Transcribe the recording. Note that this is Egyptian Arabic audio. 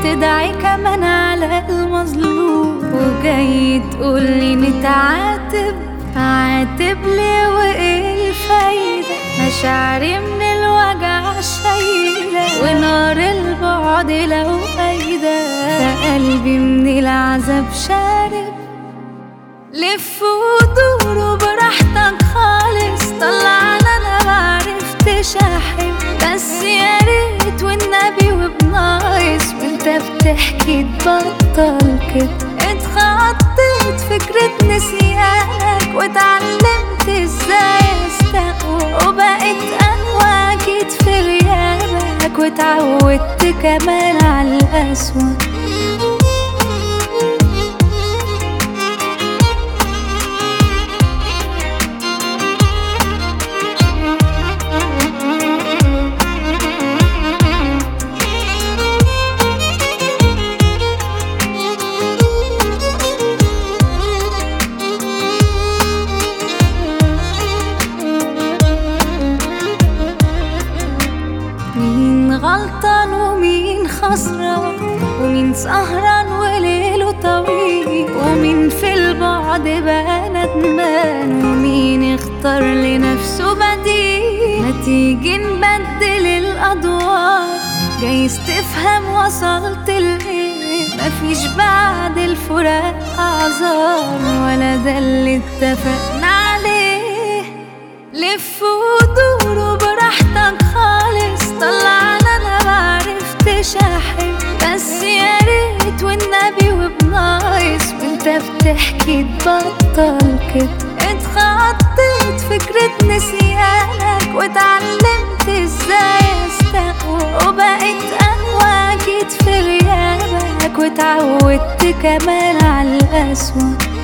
تدعي كمان على المظلوم وجاي تقولي نتعاتب عاتب ليه وايه الفايدة مشاعري من الوجع شايلة ونار البعد لو قايدة قلبي من العذاب شارب لف ودور براحتك خالص طلعنا انا معرفتش احب بس يا ريت والنبي وبناقص وانت بتحكي تبطل كده اتخطيت فكرة نسيانك واتعلمت ازاي استقوى وبقيت اقوى اكيد في غيابك واتعودت كمان على الاسود مين غلطان ومين خسران ومين سهران وليله طويل ومين في البعد بقى ندمان ومين اختار لنفسه بديل ما تيجي نبدل الأدوار جايز تفهم وصلت لإيه مفيش بعد الفراق أعذار ولا ده اللي اتفقنا عليه لف ودور براحتك خالص طلعنا انا معرفتش احب بس يا ريت والنبي وبناقص وانت بتحكي تبطل كده اتخطيت فكرة نسيانك واتعلمت ازاي استقوى وبقيت اقوى اكيد في غيابك واتعودت كمان على الاسود